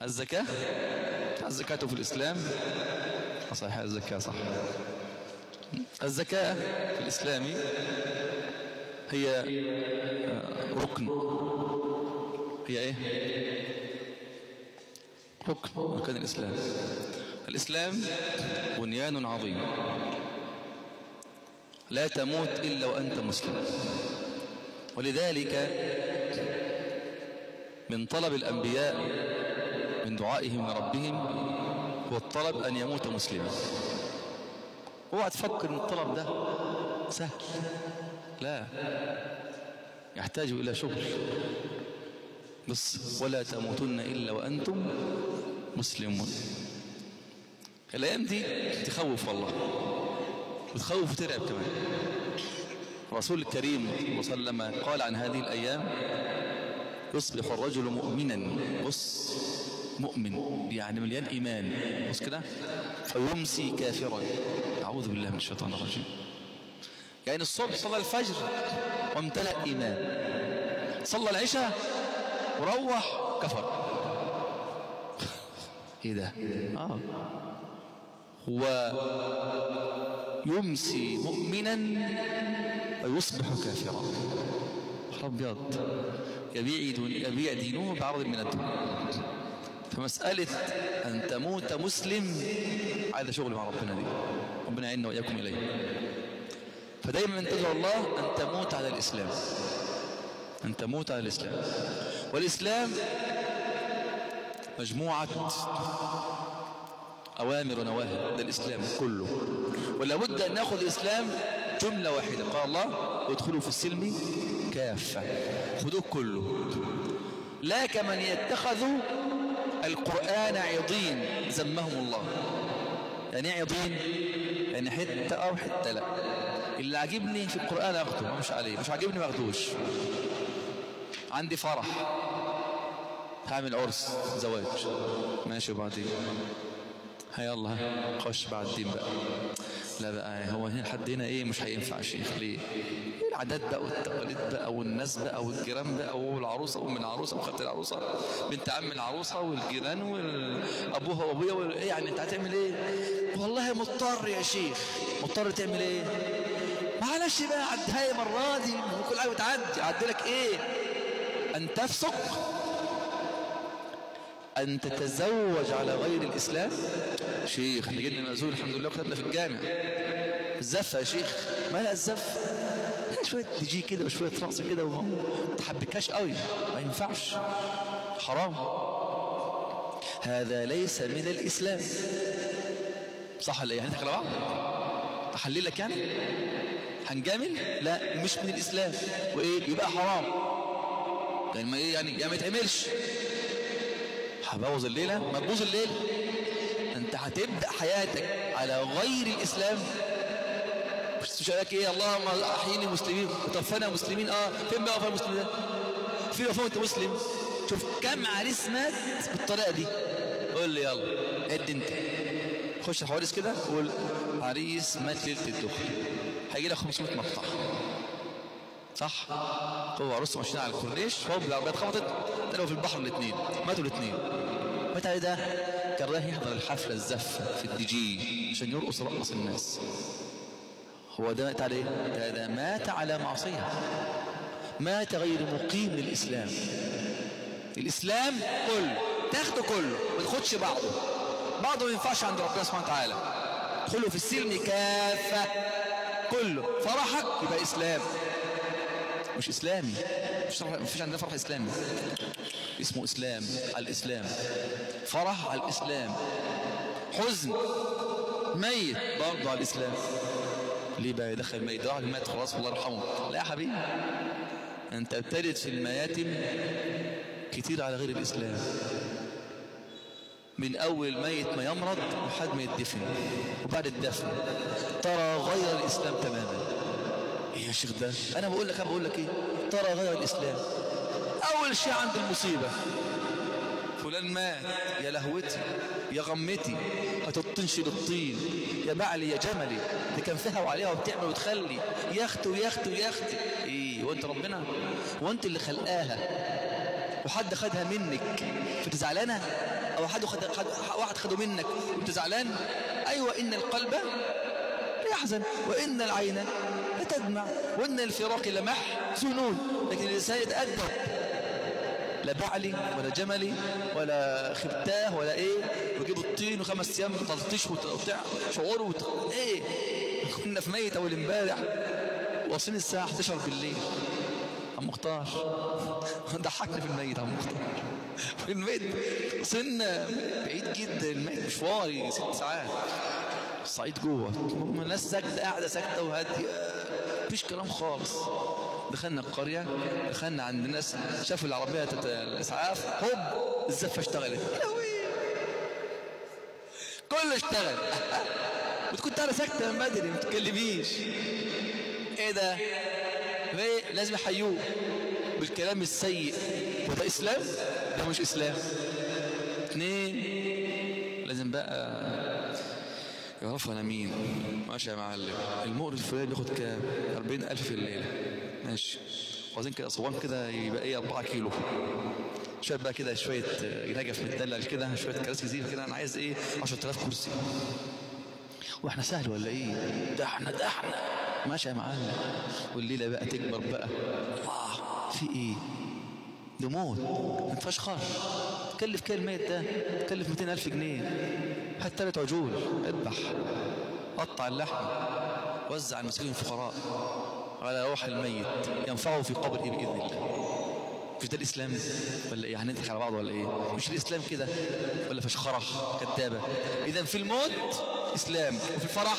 الزكاة الزكاة في الإسلام صحيح الزكاة صح الزكاة في الإسلام هي ركن هي ايه ركن ركن الإسلام الإسلام بنيان عظيم لا تموت إلا وأنت مسلم ولذلك من طلب الأنبياء من دعائهم لربهم هو الطلب أن يموت مسلما اوعى تفكر ان الطلب ده سهل لا يحتاج إلى شغل بس ولا تموتن إلا وأنتم مسلمون الأيام دي تخوف والله وتخوف وترعب كمان الرسول الكريم صلى الله عليه وسلم قال عن هذه الأيام يصبح الرجل مؤمنا بص مؤمن يعني مليان إيمان بص كده فيمسي كافرا أعوذ بالله من الشيطان الرجيم يعني الصبح صلى الفجر وامتلأ إيمان صلى العشاء وروح كفر ايه ده اه هو يمسي مؤمنا ويصبح كافرا ابيض يبيع, دون يبيع دينه بعرض من الدنيا فمسألة أن تموت مسلم هذا شغل مع ربنا دي ربنا يعيننا وإياكم إليه فدايما تدعو الله أن تموت على الإسلام أن تموت على الإسلام والإسلام مجموعة أوامر ونواهي ده الإسلام كله ولا بد أن نأخذ الإسلام جملة واحدة قال الله ادخلوا في السلم كافة خذوه كله لا كمن يتخذوا القرآن عضين زمهم الله يعني ايه عضين يعني حتة أو حتة لا اللي عجبني في القرآن أخده مش عليه مش عجبني ما أخدوش عندي فرح هعمل عرس زواج ماشي وبعدين هيا الله خش بعد الدين بقى لا بقى هو هنا حد هنا ايه مش هينفع يا شيخ ليه العادات بقى والتقاليد بقى والناس بقى والجيران بقى والعروسه ام العروسه وخدت العروسه بنت عم العروسه والجيران وابوها وابويا وال... ايه يعني انت هتعمل ايه والله مضطر يا شيخ مضطر تعمل ايه معلش بقى عدها مرة دي كل حاجه بتعدي عدي لك ايه ان تفسق أن تتزوج على غير الإسلام شيخ احنا جينا مأزول الحمد لله وكتبنا في الجامع الزفة يا شيخ ما لا الزف شوية تجي كده وشوية رقص كده وما تحبكاش قوي ما ينفعش حرام هذا ليس من الإسلام صح ولا ايه هنضحك على بعض احللك يعني هنجامل لا مش من الإسلام وإيه يبقى حرام يعني ما إيه يعني ما يتعملش هبوظ الليلة ما تبوظ الليلة انت هتبدأ حياتك على غير الاسلام مش تشارك ايه اللهم احييني مسلمين وتوفانا مسلمين اه فين بقى وفاة المسلمين ده فين وفاة انت مسلم شوف كم عريس مات بالطريقة دي قول لي يلا اد انت خش الحوادث كده قول عريس مات ليلة الدخل هيجي لك 500 مقطع صح هو عروسه ماشيين على الكورنيش هو بالعربيات خبطت طلعوا في البحر الاثنين ماتوا الاثنين مات عليه ده كان رايح يحضر الحفله الزفه في الدي جي عشان يرقص رقص الناس هو ده مات عليه ده, ده مات على معصيه مات غير مقيم للاسلام الاسلام كله تاخده كله ما تاخدش بعضه بعضه ما ينفعش عند ربنا سبحانه وتعالى ادخلوا في السلم كافه كله فرحك يبقى اسلام مش اسلامي مش مفيش عندنا فرح اسلامي اسمه اسلام على الاسلام فرح على الاسلام حزن ميت برضه على الاسلام ليه بقى يدخل ميت ده مات خلاص الله يرحمه لا يا حبيبي انت ابتدت في المياتم كتير على غير الاسلام من اول ميت ما يمرض لحد ما يدفن وبعد الدفن ترى غير الاسلام تماما ايه يا شيخ ده انا بقول لك انا بقول لك ايه ترى غير الاسلام اول شيء عند المصيبه فلان مات يا لهوتي يا غمتي هتطنشي للطين يا بعلي يا جملي دي كان فيها وعليها وبتعمل وتخلي يا اختي ويا اختي ويا اختي ايه هو انت ربنا هو انت اللي خلقاها وحد خدها منك فتزعلانه او حد خد خد واحد خده منك وانت زعلان ايوه ان القلب يحزن وان العين لتدمع وان الفراق لمحزونون لكن الانسان يتادب لا بعلي ولا جملي ولا خبتاه ولا ايه ويجيب الطين وخمس ايام تلطيش وبتاع شعور وت... ايه كنا في ميت اول امبارح واصلين الساعه 11 بالليل عم مختار ضحكني في الميت عم مختار في الميت وصلنا بعيد جدا الميت مشواري ست ساعات الصعيد جوه الناس ساكته قاعده ساكته وهاديه مفيش كلام خالص دخلنا القرية دخلنا عند ناس شافوا العربية تت... الإسعاف هوب الزفة اشتغلت كله اشتغل وكنت أنا ساكتة من بدري ما تتكلميش إيه ده؟ ايه لازم يحيوه بالكلام السيء وده إسلام؟ ده مش إسلام اثنين لازم بقى يعرفوا انا مين ماشي يا معلم المؤمن الفلاني بياخد كام 40000 في الليله ماشي عاوزين كده صوان كده يبقى ايه 4 كيلو شويه بقى كده شويه نجف متدلل كده شويه كراسي زيفه كده انا عايز ايه 10000 كرسي واحنا سهل ولا ايه ده احنا ده احنا ماشي يا معلم والليله بقى تكبر بقى الله في ايه ده موت ما فيهاش خرج تكلف كام الميت ده تكلف 200000 جنيه هات ثلاث عجول اذبح قطع اللحم وزع المساكين الفقراء على روح الميت ينفعه في قبره باذن الله مش ده الاسلام ولا ايه هنضحك على بعض ولا ايه مش الاسلام كده ولا فشخره كذابه اذا في الموت اسلام وفي الفرح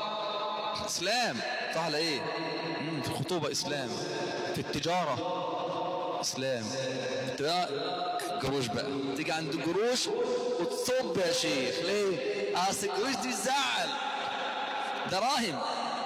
اسلام صح ولا ايه مم، في الخطوبه اسلام في التجاره اسلام تبقى جروش بقى تيجي عند الجروش وتصب يا شيخ ليه اصل الجروش دي بتزعل دراهم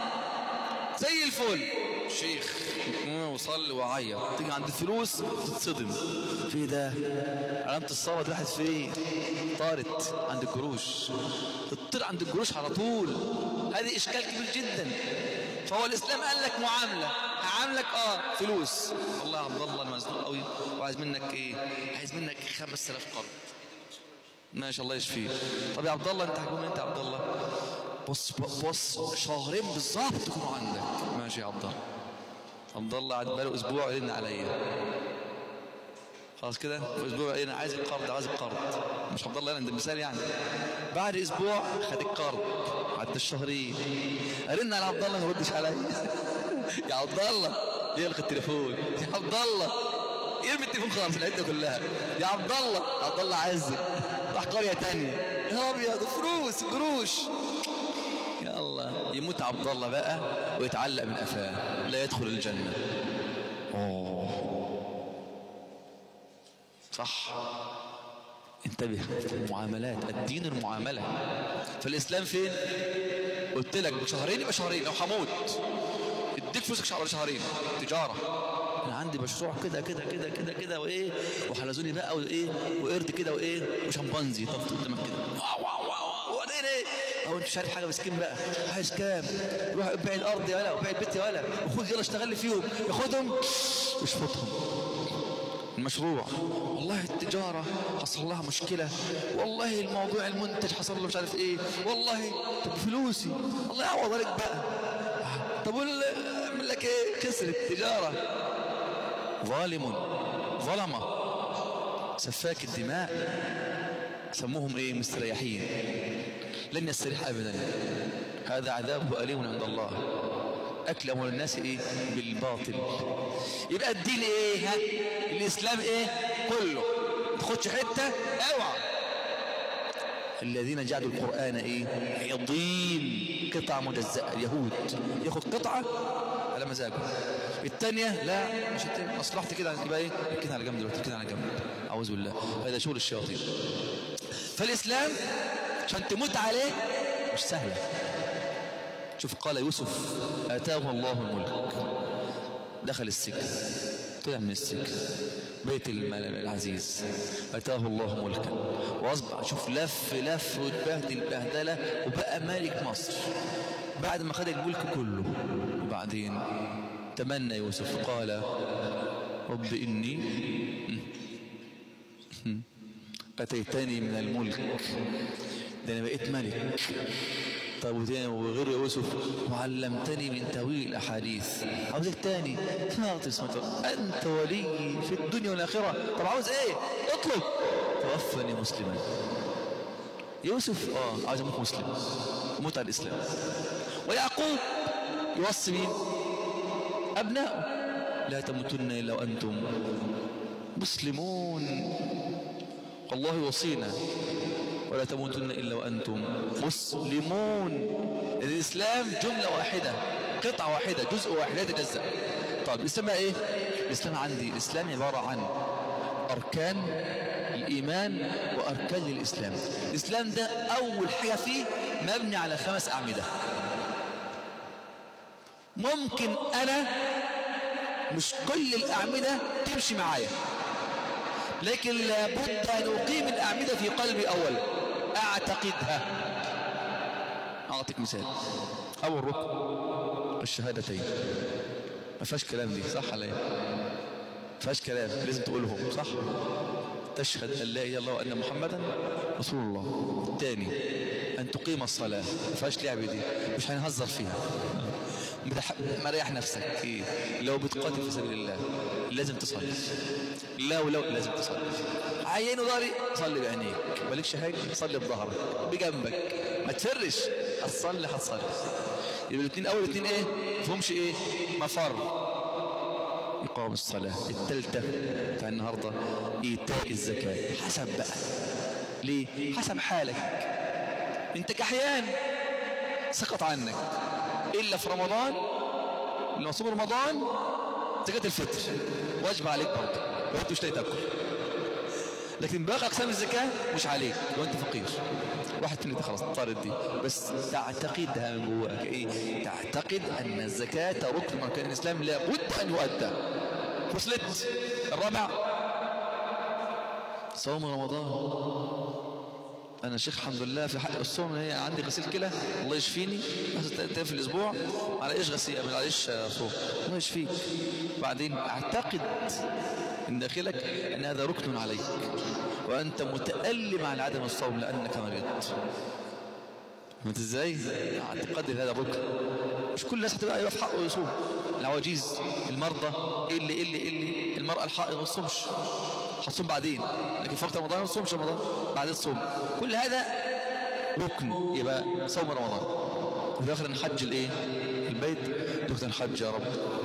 زي الفل شيخ وصلي وعيط تيجي عند الفلوس تتصدم في ده علامة الصلاة دي راحت فين طارت عند الجروش تطير عند الجروش على طول هذه اشكال كبير جدا فهو الاسلام قال لك معاملة هعاملك اه فلوس والله يا عبد الله انا مزنوق قوي وعايز منك ايه عايز منك 5000 قرض ما شاء الله يشفيه طب يا عبد الله انت حكومي انت يا عبد الله بص بص شهرين بالظبط تكونوا عندك ماشي يا عبد الله عبد الله قعد بقاله اسبوع يرن عليا خلاص كده في اسبوع ايه انا عايز القرض عايز القرض مش عبد الله انا ده مثال يعني بعد اسبوع خد القرض عدى الشهرين ارن على عبد الله ما يردش عليا يا عبد الله يلقي التليفون يا عبد الله يرمي التليفون خالص العده كلها يا عبد الله عبد الله عزك راح قريه ثانيه يا ابيض فلوس قروش يا الله يموت عبد الله بقى ويتعلق من قفاه لا يدخل الجنه اوه صح انتبه المعاملات الدين المعامله فالاسلام فين قلت لك شهرين يبقى شهرين لو هموت اديك فلوسك شهر شهرين تجاره انا عندي مشروع كده كده كده كده كده وايه وحلزوني بقى وايه وقرد كده وايه وشمبانزي طفت قدامك كده واو واو واو وبعدين ايه هو انت شاري حاجه مسكين بقى عايز كام روح بيع الارض يا ولا وبيع البيت يا ولا وخد يلا اشتغل لي فيهم ياخدهم يشفطهم المشروع والله التجارة حصل لها مشكلة والله الموضوع المنتج حصل له مش عارف ايه والله طب فلوسي الله يعوض عليك بقى طب وال- اعمل لك ايه خسر التجارة ظالم ظلمة سفاك الدماء سموهم ايه مستريحين لن يستريح ابدا هذا عذابه أليم عند الله أكل أموال الناس إيه بالباطل يبقى الدين إيه ها الإسلام إيه كله ما تاخدش حتة اوعى الذين جعلوا القرآن إيه عضين قطع مجزأة اليهود ياخد قطعة على مزاجه الثانية لا مش التانية مصلحتي كده يبقى إيه كده على جنب دلوقتي كده على جنب أعوذ بالله هذا شغل الشياطين فالإسلام عشان تموت عليه مش سهلة شوف قال يوسف آتاه الله الملك دخل السجن طلع من السجن بيت المال العزيز آتاه الله ملكا وأصبح شوف لف لف واتبهدل بهدلة وبقى ملك مصر بعد ما خد الملك كله وبعدين تمنى يوسف قال رب إني أتيتني من الملك ده أنا بقيت ملك طب وتاني وغير يوسف وعلمتني من تأويل الأحاديث عاوزك تاني فاطر اسمه أنت ولي في الدنيا والآخرة طب عاوز إيه اطلب توفني مسلما يوسف اه عاوز يموت مسلم يموت على الإسلام ويعقوب يوصي مين أبنائه لا تموتن إلا وأنتم مسلمون والله يوصينا ولا تموتن إلا وأنتم مسلمون الإسلام جملة واحدة قطعة واحدة جزء واحد لا يتجزأ طيب الإسلام إيه الإسلام عندي الإسلام عبارة عن أركان الإيمان وأركان الإسلام الإسلام ده أول حاجة فيه مبني على خمس أعمدة ممكن أنا مش كل الأعمدة تمشي معايا لكن لابد أن أقيم الأعمدة في قلبي أولا أعتقدها أعطيك مثال أول ركن الشهادتين ما فيهاش كلام دي صح ولا ايه؟ ما فيهاش كلام لازم تقولهم صح تشهد أن لا إله إلا الله وأن محمدا رسول الله الثاني أن تقيم الصلاة ما فيهاش لعب دي مش هنهزر فيها متح... مريح نفسك إيه؟ لو بتقاتل في سبيل الله لازم تصلي لا ولو لازم تصلي عينه ضهري صلي بعينيك مالكش حاجة صلي بظهرك بجنبك ما تفرش هتصلي هتصلي يبقى الاثنين اول الاثنين ايه فهمش ايه مفر إقام الصلاة الثالثة بتاع النهاردة إيتاء الزكاة حسب بقى ليه حسب حالك انت كحيان سقط عنك إلا في رمضان لما صوم رمضان زكاة الفطر واجب عليك برضه لو انت مش لاقي تاكل لكن باقي اقسام الزكاه مش عليك لو انت فقير واحد فينا خلاص طارد دي بس تعتقدها من جواك ايه تعتقد ان الزكاه ركن من اركان الاسلام لابد ان يؤدى وصلت الرابع صوم رمضان انا شيخ الحمد لله في حق الصوم هي عندي غسيل كلى الله يشفيني بس ثلاث في الاسبوع ما عليش غسيل ما عليش صوم الله يشفيك بعدين اعتقد من داخلك ان هذا ركن عليك وانت متالم على عدم الصوم لانك مريض فهمت ازاي اعتقد هذا الركن مش كل الناس هتبقى ايوه في حقه يصوم العواجيز المرضى اللي اللي اللي المراه الحائض ما تصومش هتصوم بعدين لكن في وقت رمضان ما تصومش رمضان بعد الصوم كل هذا ركن يبقى صوم رمضان وفي الاخر نحج الايه البيت دكتور نحج يا رب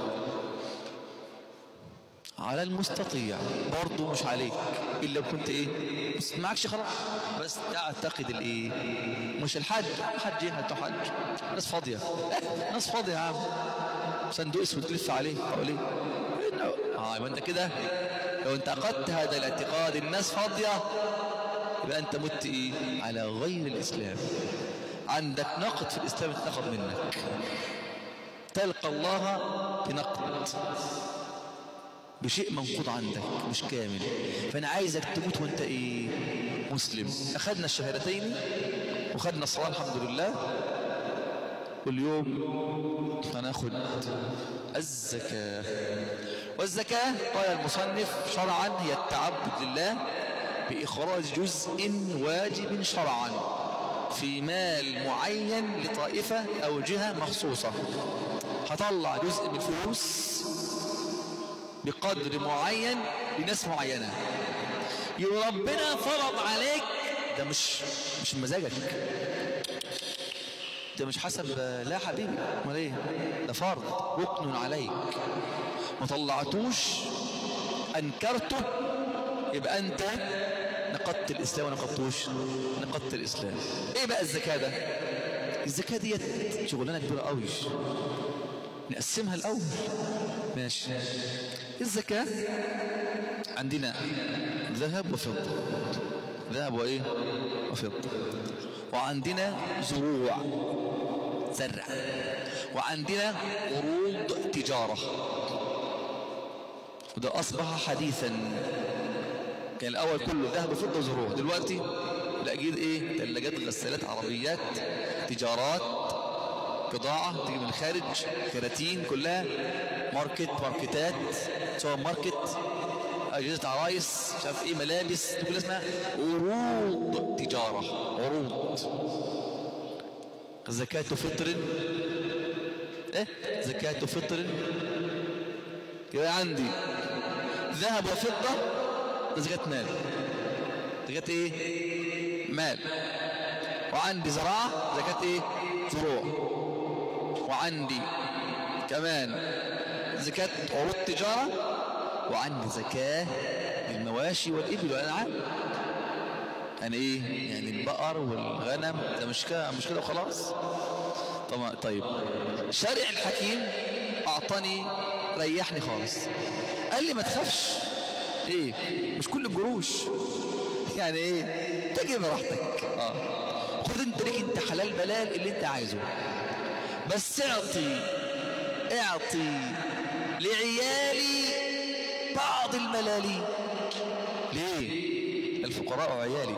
على المستطيع برضه مش عليك الا كنت ايه بس معكش خلاص بس تعتقد الايه مش الحج حج ايه حج حج ناس فاضيه ناس فاضيه يا عم صندوق اسود تلف عليه حواليه اه يبقى انت كده لو انت اخذت هذا الاعتقاد الناس فاضيه يبقى انت مت ايه على غير الاسلام عندك نقد في الاسلام اتنقض منك تلقى الله بنقد بشيء منقوض عندك مش كامل فانا عايزك تموت وانت ايه مسلم اخذنا الشهادتين وخدنا الصلاه الحمد لله واليوم هناخد الزكاه والزكاه قال المصنف شرعا هي التعبد لله باخراج جزء واجب شرعا في مال معين لطائفه او جهه مخصوصه هطلع جزء من الفلوس بقدر معين لناس معينة يبقى ربنا فرض عليك ده مش مش مزاجك ده مش حسب لا حبيبي امال ايه ده فرض ركن عليك ما طلعتوش انكرته يبقى انت نقضت الاسلام ولا نقضتوش نقضت الاسلام ايه بقى الزكاه ده الزكاه ديت شغلانه كبيره قوي نقسمها الاول ماشي الزكاة عندنا ذهب وفضة ذهب وإيه وفضة وعندنا زروع زرع وعندنا قروض تجارة وده أصبح حديثا كان الأول كله ذهب وفضة وزروع دلوقتي الأجيد إيه ثلاجات غسالات عربيات تجارات بضاعة تيجي من الخارج كراتين كلها ماركت ماركتات سوبر ماركت اجهزه عرايس مش عارف ايه ملابس دي كلها اسمها عروض تجاره عروض زكاة فطر ايه زكاة فطر يبقى عندي ذهب وفضة ده زكاة مال زكاة ايه مال وعندي زراعة زكاة ايه زروع وعندي كمان زكاة عروض تجارة وعندي زكاة للمواشي والإبل والأنعام يعني ايه يعني البقر والغنم ده مش كده مش كده وخلاص طبعا طيب شارع الحكيم اعطاني ريحني خالص قال لي ما تخافش ايه مش كل الجروش يعني ايه تجي براحتك اه خد انت ليك انت حلال بلال اللي انت عايزه بس اعطي اعطي لعيالي بعض الملالي ليه الفقراء وعيالي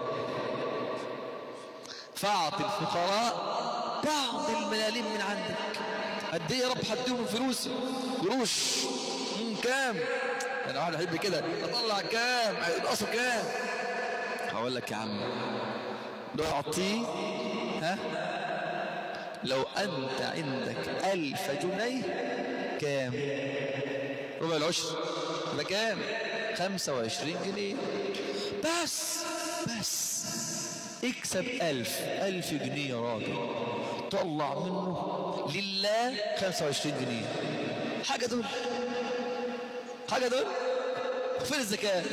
فاعطي الفقراء بعض الملاليم من عندك قد ايه يا رب هديهم من فلوسي قروش مم، كام انا واحد احب كده اطلع كام الاصل كام هقول لك يا عم لو اعطيه ها لو انت عندك الف جنيه كام ربع العشر يبقى كام خمسة وعشرين جنيه بس بس اكسب ألف ألف جنيه يا راجل طلع منه لله خمسة وعشرين جنيه حاجة دول حاجة دول فين الزكاة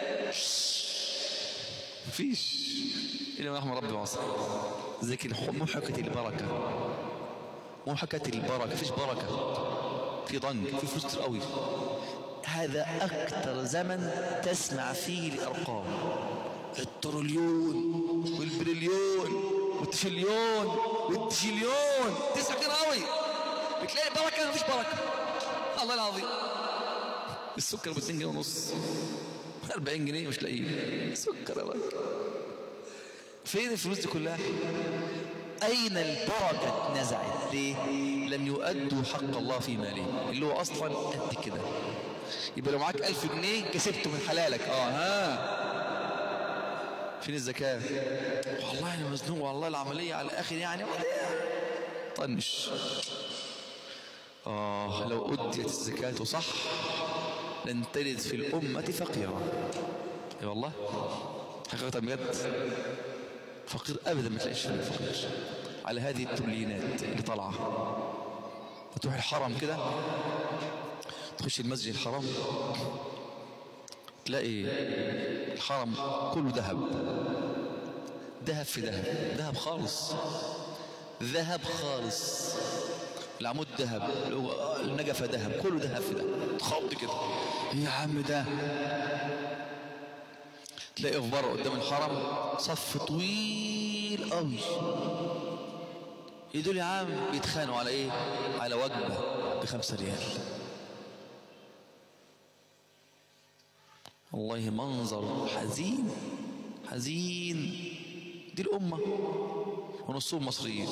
مفيش إلا رحمة ربي مصر زكي محكة البركة محكة البركة فيش بركة في ضنك في فلوس كتير قوي هذا أكثر زمن تسمع فيه الأرقام التريليون والبريليون والتشليون والتشيليون تسمع كتير قوي بتلاقي بركة مفيش بركة الله العظيم السكر ب 2 جنيه ونص 40 جنيه مش لاقيه سكر يا راجل فين الفلوس دي كلها أين البركة نزعت ليه لم يؤدوا حق الله في ماله اللي هو أصلا قد كده يبقى لو معاك ألف جنيه كسبته من حلالك اه ها فين الزكاة والله أنا مزنوق والله العملية على الآخر يعني طنش آه لو أديت الزكاة صح لن تلد في الأمة فقيرا اي والله حقيقة بجد فقير أبدا ما تلاقيش فقير على هذه الترلينات اللي طالعة تروح الحرم كده تخش المسجد الحرام تلاقي الحرم كله ذهب ذهب في ذهب ذهب خالص ذهب خالص العمود ذهب النجفة ذهب كله ذهب في ذهب تخض كده يا عم ده تلاقي في بره قدام الحرم صف طويل قوي يدول يا عم بيتخانقوا على ايه على وجبة بخمسة ريال والله منظر حزين حزين دي الأمة ونصهم مصريين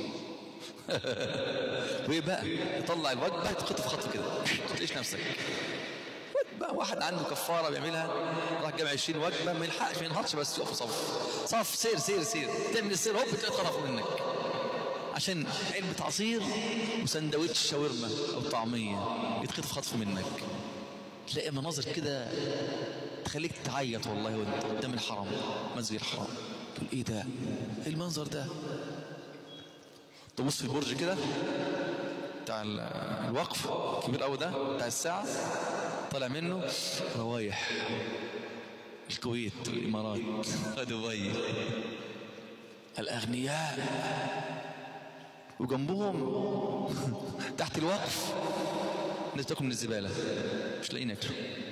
وايه بقى يطلع الوجبة تخطف خطف كده تلاقيش نفسك وجبة واحد عنده كفارة بيعملها راح جاب 20 وجبة ما يلحقش ما ينهضش بس يقف صف صف سير سير سير تعمل السير هوب تلاقي اتخطف منك عشان علبة عصير وسندوتش شاورما أو طعمية يتخطف خطف منك تلاقي مناظر كده تخليك تعيط والله وانت قدام الحرم مسجد الحرام تقول ايه ده ايه المنظر ده تبص في البرج كده بتاع الوقف الكبير قوي ده بتاع الساعة طالع منه روايح الكويت والإمارات ودبي الأغنياء وجنبهم تحت الوقف الناس تاكل من الزبالة مش لاقيين ياكلوا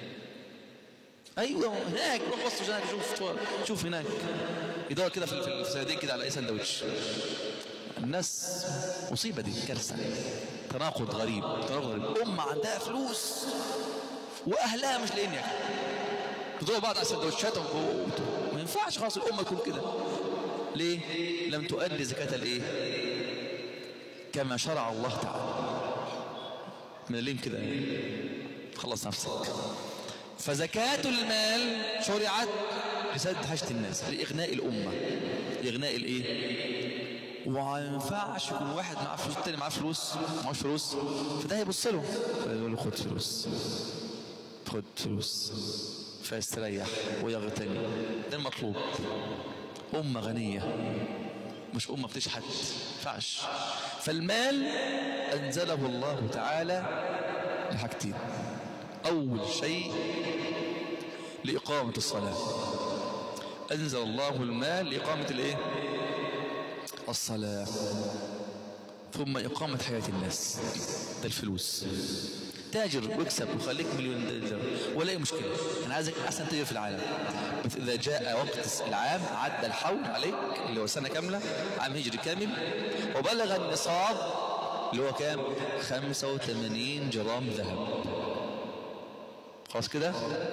ايوه هناك روح بص هناك شوف شوف هناك يدور كده في الصيادين كده على اي سندوتش الناس مصيبه دي كارثه تناقض غريب تناقض غريب امه عندها فلوس واهلها مش لاقيين ياكلوا يدوروا بعض على سندوتشات ما ينفعش خلاص الامه تكون كده ليه لم تؤدي زكاه الايه كما شرع الله تعالى مليم كده خلص نفسك فزكاة المال شرعت لسد حاجة الناس لإغناء الأمة لإغناء الإيه وما ينفعش يكون واحد معاه فلوس التاني معاه فلوس معهوش فلوس فده هيبص له فيقول له خد فلوس خد فلوس فيستريح ويغتني ده المطلوب أمة غنية مش أمة بتشحت ينفعش فالمال أنزله الله تعالى لحاجتين أول شيء لإقامة الصلاة أنزل الله المال لإقامة الإيه؟ الصلاة ثم إقامة حياة الناس ده الفلوس تاجر واكسب وخليك مليون دولار ولا أي مشكلة أنا عايزك أحسن تاجر في العالم بس إذا جاء وقت العام عدى الحول عليك اللي هو سنة كاملة عام هجري كامل وبلغ النصاب اللي هو كام 85 جرام ذهب خلاص كده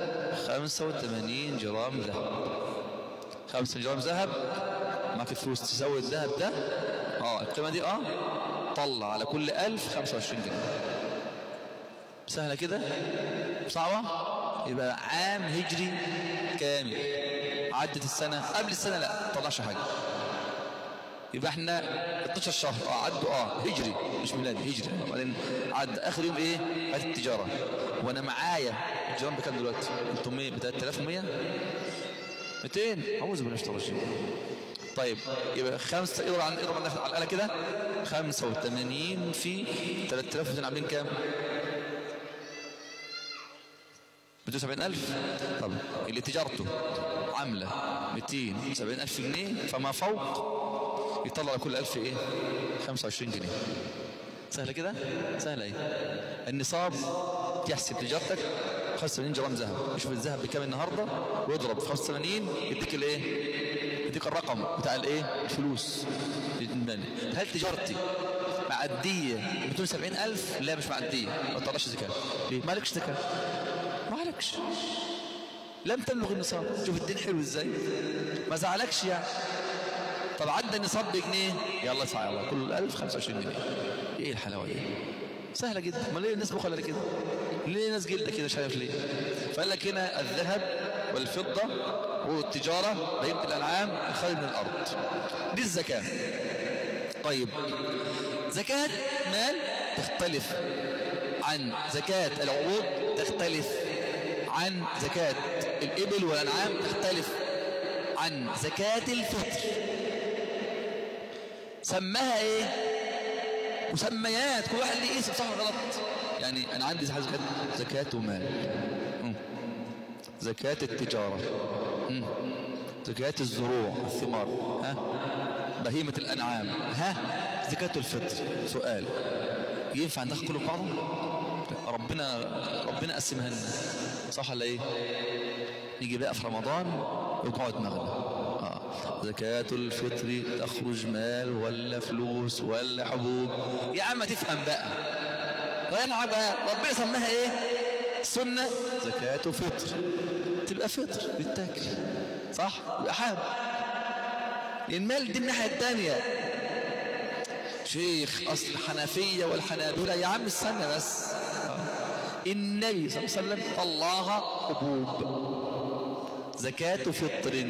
85 جرام ذهب 5 جرام ذهب معك فلوس تساوي الذهب ده اه القيمة دي اه طلع على كل 1000 25 جنيه سهلة كده صعبة يبقى عام هجري كامل عدت السنة قبل السنة لا طلعش حاجة يبقى احنا 12 شهر اه عدوا اه هجري مش ميلادي هجري وبعدين عد اخر يوم ايه هات التجارة وانا معايا الجرام بكام دلوقتي 300 ب 3100 200 اعوذ بالله من الشيطان طيب يبقى خمسة اضرب عن اضرب عن على الآلة كده 85 في 3200 عاملين كام 270000 طب اللي تجارته عاملة 270000 جنيه فما فوق يطلع كل 1000 ايه 25 جنيه سهلة كده سهلة ايه النصاب تحسب تجارتك 85 جرام ذهب يشوف الذهب بكام النهاردة ويضرب في 85 يديك الايه يديك الرقم بتاع الايه الفلوس هل تجارتي معدية 270000 لا مش معدية ما تطلعش زكاة ليه مالكش زكاة مالكش لم تبلغ النصاب شوف الدين حلو ازاي ما زعلكش يعني طب عدى النصاب بجنيه يلا اسعى يلا كل 1000 25 جنيه ايه الحلاوه دي سهله جدا ما ليه الناس بخلة كده ليه الناس جلده كده شايف ليه فقال لك هنا الذهب والفضه والتجاره بهيمه الانعام الخير من الارض دي الزكاه طيب زكاه مال تختلف عن زكاه العروض تختلف عن زكاه الابل والانعام تختلف عن زكاه الفطر سماها ايه مسميات كل واحد ليه اسم صح ولا غلط يعني انا عندي زكاة زكاة مال مم. زكاة التجارة مم. زكاة الزروع الثمار ها بهيمة الأنعام ها زكاة الفطر سؤال ينفع ندخل كله بعضه ربنا ربنا قسمها لنا صح ولا ايه نيجي بقى في رمضان وقعد مغنى آه. زكاة الفطر تخرج مال ولا فلوس ولا حبوب يا عم تفهم بقى وينعم بقى ربنا سماها ايه سنة زكاة فطر تبقى فطر بالتاكل صح يبقى حاب المال دي الناحية الثانية شيخ اصل الحنفية والحنابلة يا عم استنى بس النبي صلى الله عليه وسلم طلعها حبوب زكاة فطر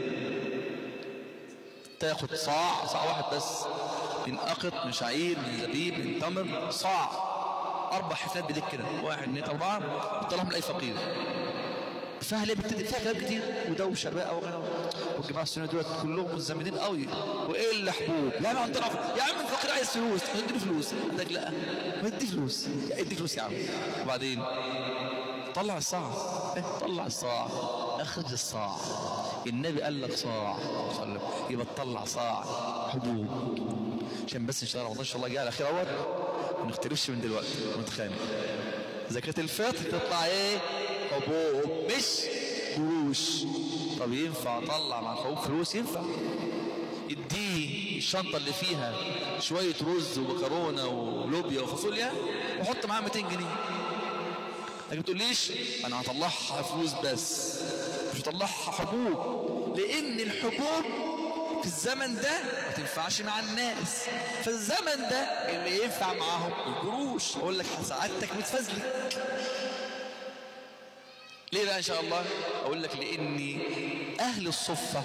تاخد صاع صاع واحد بس من أقط من شعير من زبيب من تمر صاع أربع حفلات بديك كده واحد اثنين أربعة طلعهم لأي فقير فيها ليه بتدي فيها كلام كتير ودوشة بقى وغنى والجماعة السنة دول كلهم مزمدين قوي وإيه اللي حبوب لا ما عندنا يا عم الفقير عايز فلوس اديله فلوس عندك لا ما ادي فلوس ادي فلوس يا عم وبعدين طلع الصاع إيه؟ طلع الصاع اخرج الصاع النبي قال لك صاع صلى الله عليه وسلم يبقى تطلع صاع حبوب عشان بس ان شاء الله رمضان ان شاء الله جاي على خير اهوت ما نختلفش من دلوقتي ونتخانق زكاة الفطر تطلع ايه حبوب مش قروش طب ينفع اطلع مع الحبوب فلوس ينفع اديه الشنطة اللي فيها شوية رز ومكرونة ولوبيا وفاصوليا وحط معاها 200 جنيه لكن ما تقوليش انا هطلعها فلوس بس مش هطلعها حبوب لان الحبوب في الزمن ده ما تنفعش مع الناس في الزمن ده اللي ينفع معاهم القروش اقول لك سعادتك متفزلك ليه بقى ان شاء الله اقول لك لاني اهل الصفة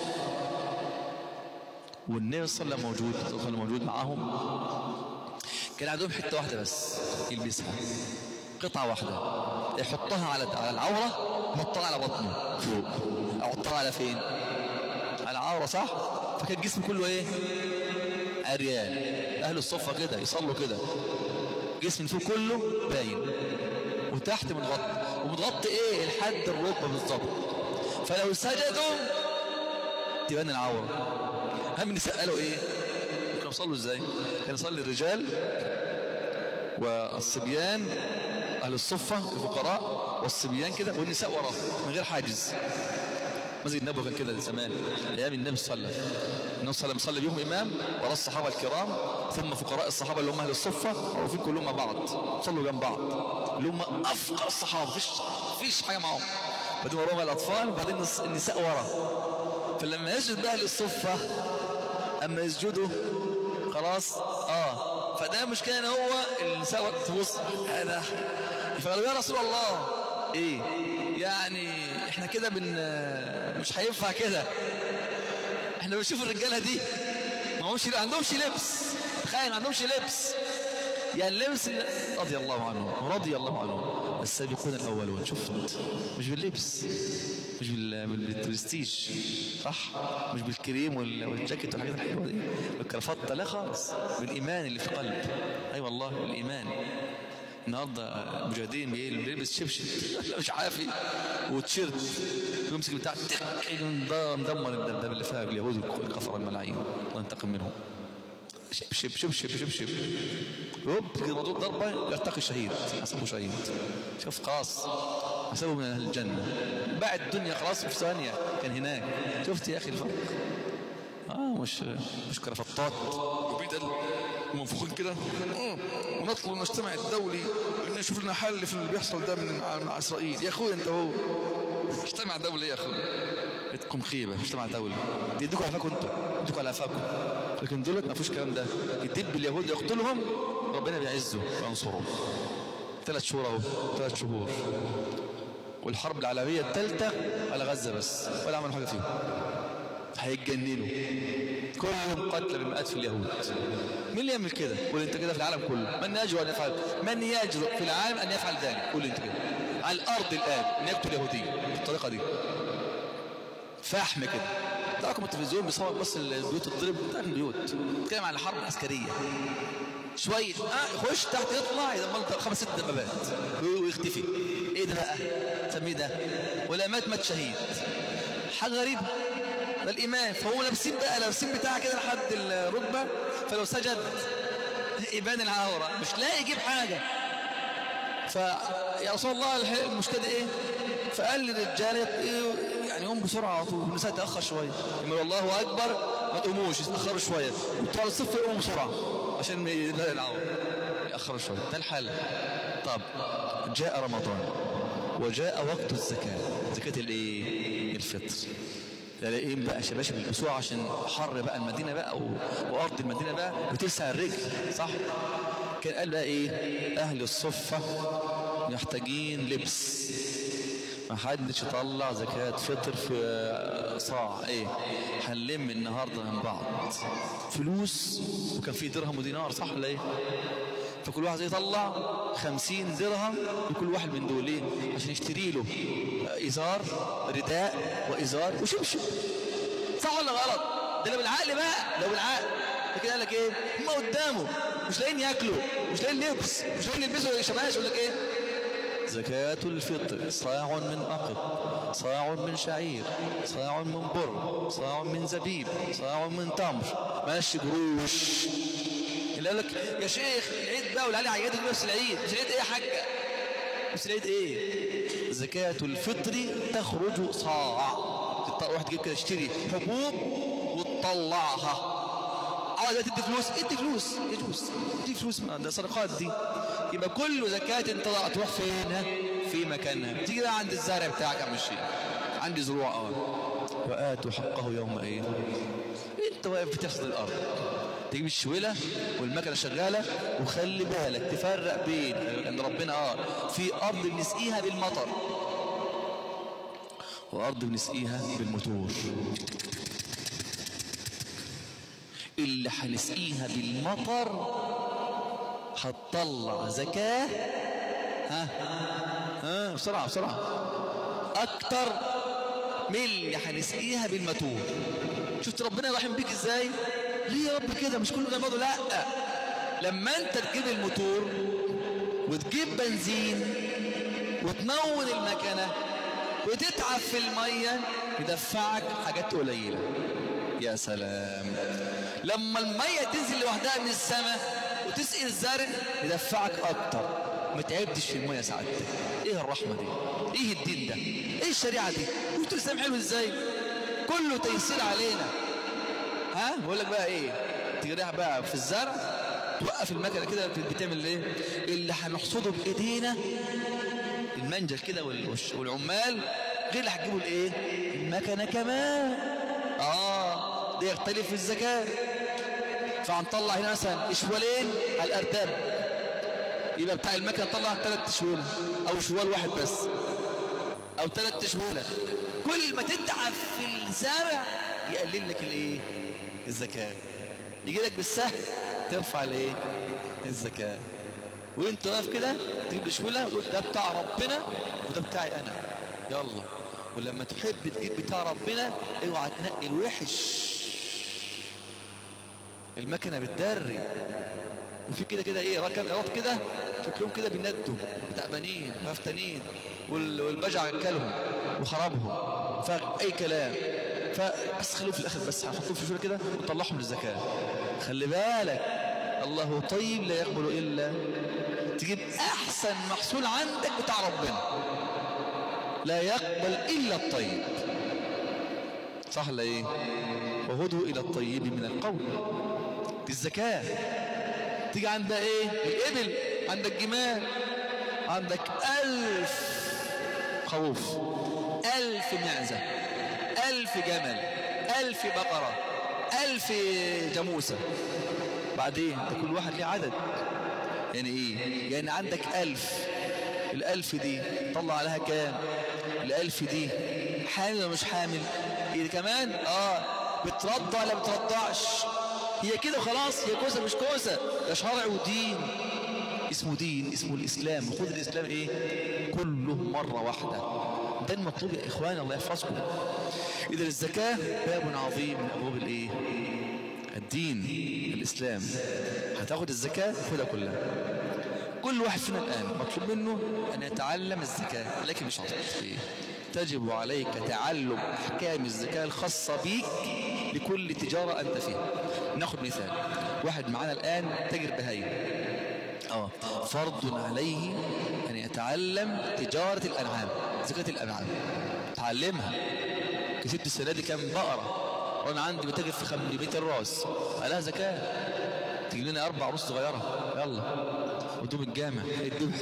والنبي صلى الله عليه وسلم موجود صلى الله عليه وسلم موجود معاهم كان عندهم حتة واحدة بس يلبسها قطعة واحدة يحطها على على العورة يحطها على بطنه فوق أو يحطها على فين على العورة صح فكان الجسم كله ايه عريان اهل الصفة كده يصلوا كده جسم من فوق كله باين وتحت متغطى ومتغطي ايه لحد الركبة بالظبط فلو سجدوا تبان العورة هم النساء قالوا ايه كانوا يصلوا ازاي كان يصلي الرجال والصبيان اهل الصفة الفقراء والصبيان كده والنساء وراه من غير حاجز مسجد النبوي كان كده زمان ايام النبي صلى الله عليه وسلم النبي صلى الله عليه وسلم صلى بيهم امام ورا الصحابه الكرام ثم فقراء الصحابه اللي هم اهل الصفه واقفين كلهم مع بعض صلوا جنب بعض اللي هم افقر الصحابه مفيش مفيش حاجه معاهم بعدين وراهم الاطفال وبعدين النساء ورا فلما يسجد بقى للصفه اما يسجدوا خلاص اه فده مش كان هو النساء تبص هذا فقالوا يا رسول الله ايه يعني احنا كده بن مش هينفع كده احنا بنشوف الرجاله دي ما همش عندهمش لبس تخيل ما عندهمش لبس يعني اللبس رضي الله عنهم رضي الله عنهم السابقون الاولون شفت مش باللبس مش بالبرستيج صح مش بالكريم والجاكيت والحاجات الحلوه دي بالكرافته لا خالص بالايمان اللي في القلب اي أيوة والله بالايمان النهارده مجاهدين بيلبس شبشب لا مش عافي وتيشيرت يمسك بتاع مدمر الدبدب اللي فيها اليهود الكفر الملاعين الله ينتقم منهم شبشب شبشب شبشب يوب الموضوع ضربة يرتقي الشهيد حسبه شهيد شوف خلاص حسبه من أهل الجنة بعد الدنيا خلاص في ثانية كان هناك شفت يا أخي الفرق اه مش مش كرافتات وبيد منفوخين كده ونطلب المجتمع الدولي ان نشوف لنا حل في اللي بيحصل ده من مع اسرائيل يا اخويا انت هو مجتمع دولي يا اخويا بتكم خيبه مجتمع دولي دي يدوكوا على انتوا يدوكوا على افاكم لكن دولت ما فيش الكلام ده يدب اليهود يقتلهم ربنا بيعزه وينصره ثلاث شهور اهو ثلاث شهور والحرب العالميه الثالثه على غزه بس ولا عملوا حاجه فيهم هيتجننوا كلهم قتل بمئات في اليهود مين اللي يعمل كده قول انت كده في العالم كله من يجرؤ ان يفعل من يجرؤ في العالم ان يفعل ذلك قول انت كده على الارض الان ان يقتل يهودي بالطريقه دي فحم كده تراكم التلفزيون بيصور بس البيوت تضرب بتاعت البيوت بتتكلم عن الحرب العسكريه شوية اه يخش تحت يطلع يدمر خمس ست دبابات ويختفي ايه ده بقى سميه ده ولا مات مات شهيد حاجه غريبه ده الإيمان فهو لابسين بقى لابسين بتاعه كده لحد الركبة فلو سجد يبان العورة مش لاقي يجيب حاجة فيا رسول الله المشكلة ايه فقال للرجال يعني هم بسرعة على طول النساء تأخر شوية يقول الله أكبر ما تقوموش يتأخروا شوية وبتوع الصف يقوموا بسرعة عشان ما يلاقي العورة يأخروا شوية ده الحل طب جاء رمضان وجاء وقت الزكاة زكاة الايه الفطر تلاقيهم بقى شباشب بيلبسوها عشان حر بقى المدينة بقى وأرض المدينة بقى بتلسع الرجل صح كان قال بقى ايه أهل الصفة محتاجين لبس ما حدش يطلع زكاة فطر في صاع ايه هنلم النهاردة من بعض فلوس وكان في درهم ودينار صح ولا ايه فكل واحد يطلع خمسين درهم لكل واحد من دول ليه عشان يشتري له إزار رداء وإزار وشبشب صح ولا غلط ده لو بالعقل بقى لو بالعقل لكن قال لك ايه هم قدامه مش لاقيين ياكلوا مش لاقيين لبس مش لاقيين يلبسوا شماش يقول لك ايه زكاة الفطر صاع من أقط صاع من شعير صاع من بر صاع من زبيب صاع من تمر ماشي قروش اللي قال لك يا شيخ العيد بقى والعلي عيادك بس العيد مش العيد ايه يا حاجة مش العيد ايه زكاة الفطر تخرج صاع واحد جيب كده اشتري حبوب وتطلعها عاوز تدي فلوس ادي فلوس يجوز ادي فلوس ده صدقات دي يبقى كل زكاة طلع تروح فين في مكانها تيجي بقى عند الزارع بتاعك يا الشيخ عندي زروع اه وآتوا حقه يوم ايه انت واقف بتحصد الارض تجيب الشويلة والمكنة شغالة وخلي بالك تفرق بين ان ربنا اه في ارض بنسقيها بالمطر وارض بنسقيها بالموتور اللي هنسقيها بالمطر هتطلع زكاة ها ها بسرعة بسرعة اكتر من اللي هنسقيها بالموتور شفت ربنا رحم بيك ازاي ليه يا رب كده مش كله جنبه لا لما انت تجيب الموتور وتجيب بنزين وتنور المكنة وتتعب في المية يدفعك حاجات قليلة يا سلام لما المية تنزل لوحدها من السماء وتسقي الزرع يدفعك اكتر ما تعبتش في المية سعادتك ايه الرحمة دي ايه الدين ده ايه الشريعة دي شفت الاسلام حلو ازاي كله تيسير علينا ها بقول لك بقى ايه تيجي رايح بقى في الزرع توقف المكنه كده بتعمل ايه اللي هنحصده بايدينا المنجل كده والعمال غير اللي هتجيبوا الايه المكنه كمان اه ده يختلف في الزكاه فهنطلع هنا مثلا اشوالين على الارداب يبقى بتاع المكنه طلع ثلاث شوال او شوال واحد بس او ثلاث شوالة كل ما تتعب في الزرع يقلل لك الايه الزكاه يجي لك بالسهل ترفع الايه الزكاه وانت واقف كده تجيب شوله وتقول ده بتاع ربنا وده بتاعي انا يلا ولما تحب تجيب بتاع ربنا اوعى تنقي الوحش المكنه بتدري وفي كده كده ايه ركب ايراد كده شكلهم كده بيندوا تعبانين مفتنين والبجع اكلهم وخربهم فاي كلام فبس خلوه في الاخر بس هنحطوه في شويه كده ونطلعهم للزكاه خلي بالك الله طيب لا يقبل الا تجيب احسن محصول عندك بتاع ربنا لا يقبل الا الطيب صح ولا ايه وهدوا الى الطيب من القول دي الزكاه تيجي عندها ايه الابل عندك جمال عندك الف خوف الف معزة الف جمل الف بقرة الف جاموسة بعدين ده كل واحد ليه عدد يعني ايه يعني عندك الف الالف دي طلع عليها كام الالف دي حامل ولا مش حامل هي كمان اه بترضع ولا بترضعش هي كده خلاص هي كوسه مش كوسه ده شرع ودين اسمه دين اسمه الاسلام خد الاسلام ايه كله مره واحده ده المطلوب يا اخوان الله يحفظكم اذا الزكاه باب عظيم من ابواب الايه الدين الاسلام هتاخد الزكاه خدها كلها كل واحد فينا الان مطلوب منه ان يتعلم الزكاه لكن مش عظيم ايه تجب عليك تعلم احكام الزكاه الخاصه بيك لكل تجاره انت فيها ناخد مثال واحد معانا الآن تاجر بهايم اه فرض عليه أن يتعلم تجارة الأنعام زكاة الأنعام تعلمها كسبت السنة دي كام بقرة وأنا عندي بتاجر في 500 الراس عليها زكاة تجيب لنا أربع روس صغيرة يلا ودوم الجامع الذبح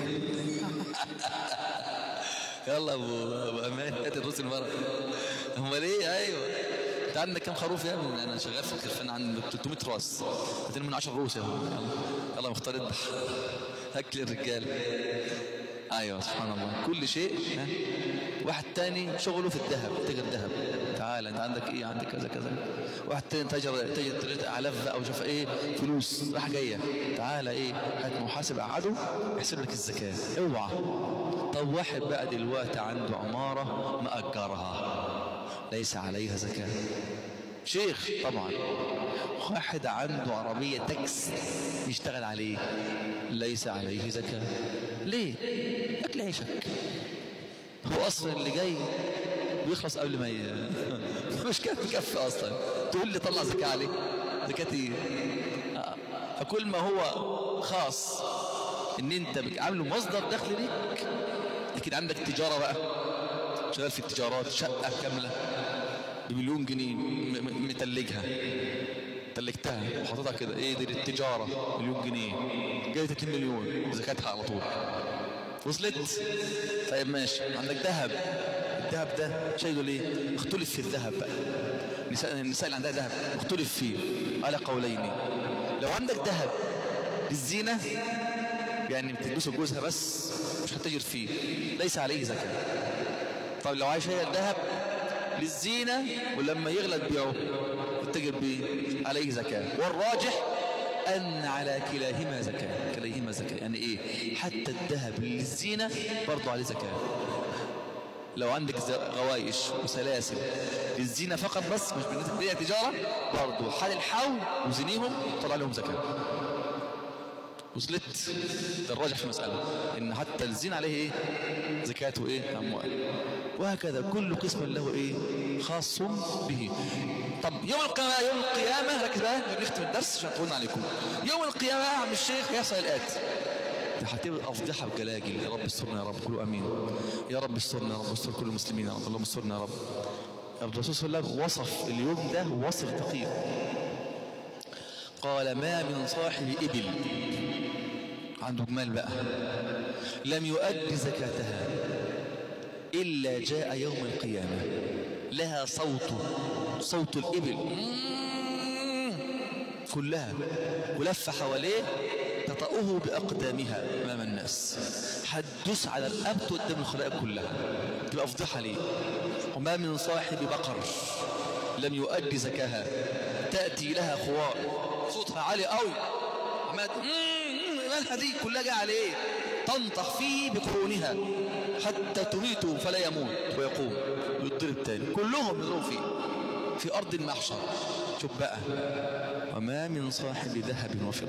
يلا ابو ابو امان هات الروس المره امال ايه ايوه انت عندك كام خروف يا ابني انا شغال في الخرفان عندي 300 راس هاتين من 10 روس يا ابني يلا يلا مختار اذبح اكل الرجال ايوه سبحان الله كل شيء ها واحد تاني شغله في الذهب تاجر ذهب تعال انت عندك ايه عندك كذا كذا واحد تاني تاجر تاجر تاجر اعلاف بقى وشوف ايه فلوس راح جايه تعالى ايه هات محاسب قعده يحسب لك الزكاه اوعى طب واحد بقى دلوقتي عنده عماره مأجرها ليس عليها زكاه شيخ طبعا واحد عنده عربيه تاكس يشتغل عليه ليس عليه زكاه ليه اكل عيشك هو اصلا اللي جاي بيخلص قبل ما ي... مش كافي كف اصلا تقول لي طلع زكاه عليه زكاه ايه آه. فكل ما هو خاص ان انت عامله مصدر دخل ليك لكن عندك تجاره بقى شغال في التجارات شقه كامله بمليون جنيه متلجها تلجتها وحاططها كده ايه دي التجاره مليون جنيه جايه 2 مليون زكاتها على طول وصلت طيب ماشي عندك ذهب الذهب ده شايله ليه اختلف في الذهب بقى النساء النساء اللي عندها ذهب اختلف فيه على قولين لو عندك ذهب للزينة يعني بتلبسه جوزها بس مش هتجر فيه ليس عليه زكاة طيب لو عايش هي الذهب للزينة ولما يغلى تبيعه التاجر بيه عليه زكاة والراجح أن على كلاهما زكاة كلاهما زكاة يعني إيه حتى الذهب للزينة برضه عليه زكاة لو عندك غوايش وسلاسل للزينة فقط بس مش بالنسبة لبيع تجارة برضه حال الحول وزنيهم طلع لهم زكاة وصلت ده الراجح في المسألة إن حتى الزين عليه إيه زكاة إيه أموال وهكذا كل قسم له إيه خاص به طب يوم القيامة يوم القيامة ركز بقى نختم الدرس عشان طولنا عليكم يوم القيامة يا عم الشيخ هيحصل الآتي ده هتبقى أفضحة بجلاجل يا رب استرنا يا رب قولوا أمين يا رب استرنا يا رب استر كل المسلمين يا رب اللهم استرنا يا رب الرسول صلى الله عليه وسلم وصف اليوم ده وصف دقيق قال ما من صاحب إبل عنده جمال بقى لم يؤدي زكاتها إلا جاء يوم القيامة لها صوت صوت الإبل كلها ولف حواليه تطأه بأقدامها أمام الناس حدث على الأبد قدام الخلائق كلها تبقى فضيحة ليه وما من صاحب بقر لم يؤدي زكاها تأتي لها خوار صوتها عالي قوي عماد مالها دي كلها جايه عليه تنطح فيه بقرونها حتى تميته فلا يموت ويقوم ويضرب تاني كلهم يضربوا فيه في أرض المحشر شوف بقى وما من صاحب ذهب وفضة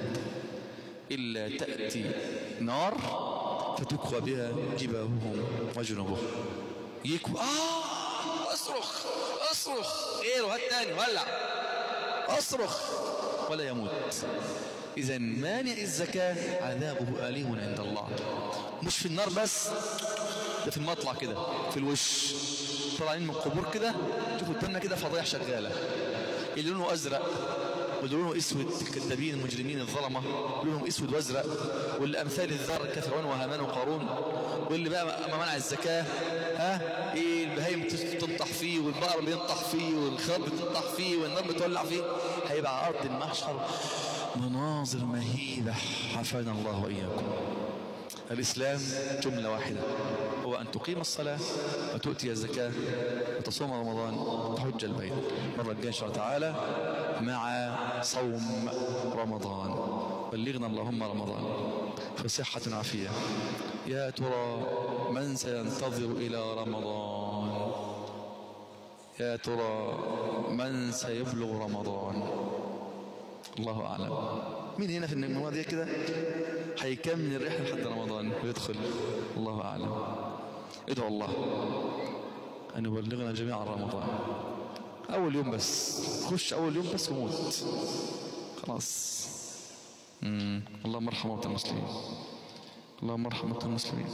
إلا تأتي نار فتكوى بها جباههم وجنوبهم يكوى آه أصرخ أصرخ غيره هات تاني ولع أصرخ ولا يموت إذا مانع الزكاة عذابه آليه عند الله مش في النار بس ده في المطلع كده في الوش طالعين من القبور كده شوفوا قدامنا كده فضايح شغالة اللي لونه أزرق واللي لونه اسود الكذابين المجرمين الظلمه لونهم اسود وازرق واللي امثال الذر كفرعون وهامان وقارون واللي بقى ما منع الزكاه ها ايه البهايم تنطح فيه والبقر بينطح فيه والخيار بتنطح فيه والنار بتولع فيه هيبقى على ارض المحشر مناظر مهيبه حفظنا الله واياكم الإسلام جملة واحدة هو أن تقيم الصلاة وتؤتي الزكاة وتصوم رمضان وتحج البيت مرة الجاية إن شاء الله تعالى مع صوم رمضان بلغنا اللهم رمضان في صحة عافية يا ترى من سينتظر إلى رمضان يا ترى من سيبلغ رمضان الله أعلم مين هنا في المجموعة دي كده هيكمل الرحلة لحد رمضان ويدخل الله أعلم ادعو الله أن يبلغنا جميعا رمضان أول يوم بس خش أول يوم بس وموت خلاص مم. اللهم ارحم موتى المسلمين اللهم ارحم موتى المسلمين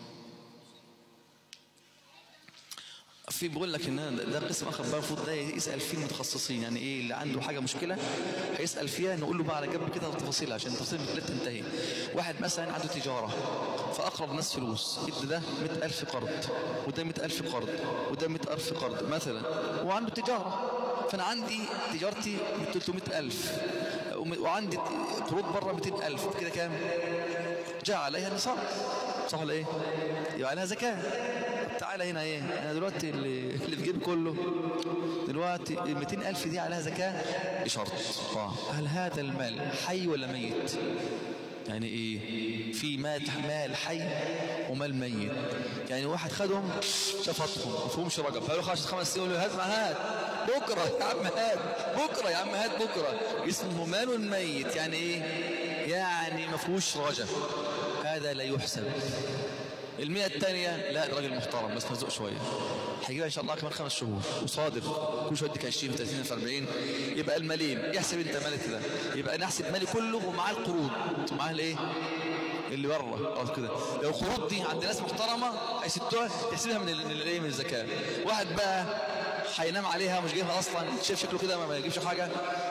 في بيقول لك ان ده قسم اخر بقى المفروض ده يسال فيه المتخصصين يعني ايه اللي عنده حاجه مشكله هيسال فيها نقول له بقى على جنب كده التفاصيل عشان التفاصيل لا تنتهي واحد مثلا عنده تجاره فاقرب ناس فلوس ادى ده 100000 قرض وده 100000 قرض وده 100000 قرض مثلا وعنده تجاره فانا عندي تجارتي ب 300000 وعندي قروض بره 200000 كده كام؟ جاء عليها نصاب صح ولا ايه؟ يبقى عليها زكاه تعالى هنا ايه انا دلوقتي اللي, اللي في جيبي كله دلوقتي ال 200000 دي عليها زكاه بشرط اه هل هذا المال حي ولا ميت يعني ايه في مال مال حي ومال ميت يعني واحد خدهم شفطهم ما فيهمش رقم فقالوا خلاص خمس سنين يقول له هات ما هات بكره يا عم هات بكره يا عم هات بكره اسمه مال ميت يعني ايه يعني ما فيهوش رجب هذا لا يحسب المئة الثانية لا راجل محترم بس مزوق شوية هيجيبها إن شاء الله كمان خمس شهور وصادق كل شوية يديك 20 30 في 40 يبقى المالين يحسب أنت مالك ده يبقى نحسب مالي كله ومعاه القروض ومعاه الإيه؟ اللي بره خلاص كده لو القروض دي عند ناس محترمة هيسدوها تحسبها من الايه من الزكاة واحد بقى هينام عليها مش جايبها اصلا شايف شكله كده ما يجيبش حاجه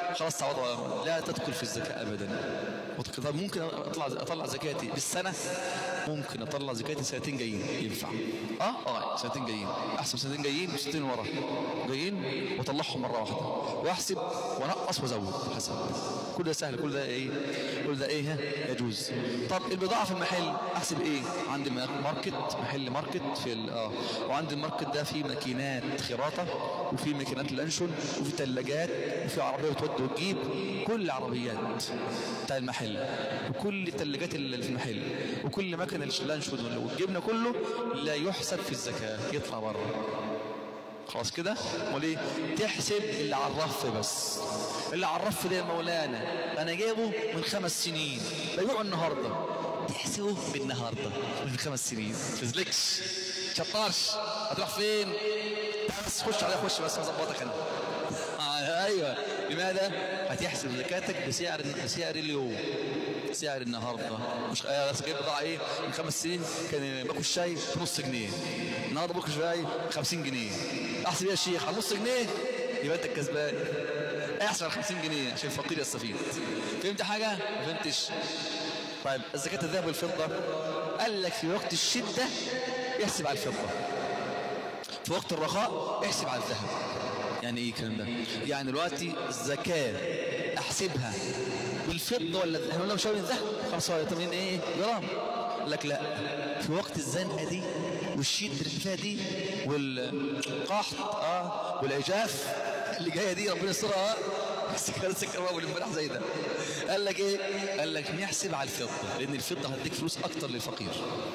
خلاص تعوضها لا تدخل في الزكاة أبدا طب ممكن أطلع أطلع زكاتي بالسنة ممكن أطلع زكاتي سنتين جايين ينفع اه اه سنتين جايين أحسب سنتين جايين وسنتين ورا جايين وأطلعهم مرة واحدة وأحسب وأنقص وأزود حسب كل ده سهل كل ده إيه كل ده إيه ها؟ يجوز طب البضاعة في المحل أحسب إيه عندي ماركت محل ماركت في ال- اه وعند الماركت ده فيه ماكينات خراطة وفي ماكينات الأنشل وفي ثلاجات وفي عربية بتودي وتجيب كل العربيات بتاع المحل وكل الثلاجات اللي في المحل وكل مكن الأنشل والجبنة كله لا يحسب في الزكاة يطلع بره خلاص كده امال ايه تحسب اللي على الرف بس اللي على الرف ده يا مولانا انا جايبه من خمس سنين ببيعه النهارده تحسبه بالنهارده من خمس سنين تزلكش شطارش هتروح فين تعال بس خش عليا خش بس هظبطك انا آه ايوه لماذا هتحسب زكاتك بسعر بسعر اليوم سعر النهارده مش آه بس جايب بضاعه ايه من خمس سنين كان باكل الشاي بنص جنيه النهارده باكل شاي 50 جنيه احسب يا شيخ على نص جنيه يبقى انت الكسبان احسب على 50 جنيه عشان الفقير يستفيد فهمت حاجه ما فهمتش طيب الزكاه الذهب والفضه قال لك في وقت الشده يحسب على الفضه في وقت الرخاء احسب على الذهب يعني ايه الكلام ده يعني دلوقتي الزكاة احسبها بالفضة ولا احنا قلنا مش من الذهب 85 ايه جرام قال لك لا في وقت الزنقة دي والشيد اللي فيها دي والقحط اه والعجاف اللي جايه دي ربنا يسترها بس كان سكر اول امبارح زي ده قال لك ايه قال لك نحسب على الفضة لان الفضة هتديك فلوس اكتر للفقير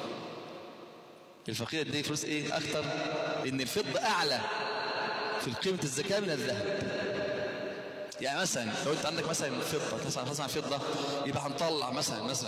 الفقير هتديك فلوس ايه اكتر لان الفضة اعلى في قيمة الزكاة من الذهب يعني مثلا لو انت عندك مثلا فضة مثلا مثلا فضة يبقى هنطلع مثلا مثلا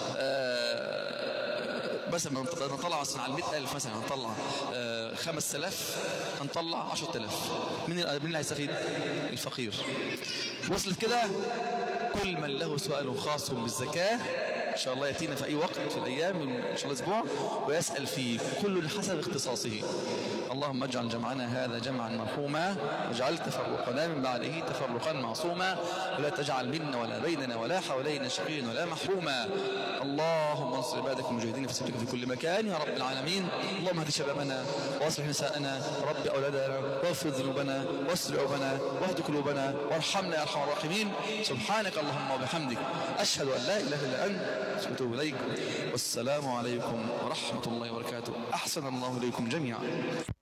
آه مثلا نطلع مثلا على 100000 مثلا هنطلع آه 5000 هنطلع 10000 مين مين اللي هيستفيد؟ الفقير وصلت كده كل من له سؤال خاص بالزكاة إن شاء الله يأتينا في أي وقت في الأيام إن شاء الله أسبوع ويسأل فيه كل حسب اختصاصه اللهم اجعل جمعنا هذا جمعا مرحوما واجعل تفرقنا من بعده تفرقا معصوما ولا تجعل منا ولا بيننا ولا حوالينا شقيا ولا محروما اللهم انصر عبادك المجاهدين في سبيلك في كل مكان يا رب العالمين اللهم اهد شبابنا واصلح نساءنا رب اولادنا واغفر ذنوبنا واستر عيوبنا واهد قلوبنا وارحمنا يا ارحم الراحمين سبحانك اللهم وبحمدك اشهد ان لا اله الا انت اتوب اليك والسلام عليكم ورحمه الله وبركاته احسن الله اليكم جميعا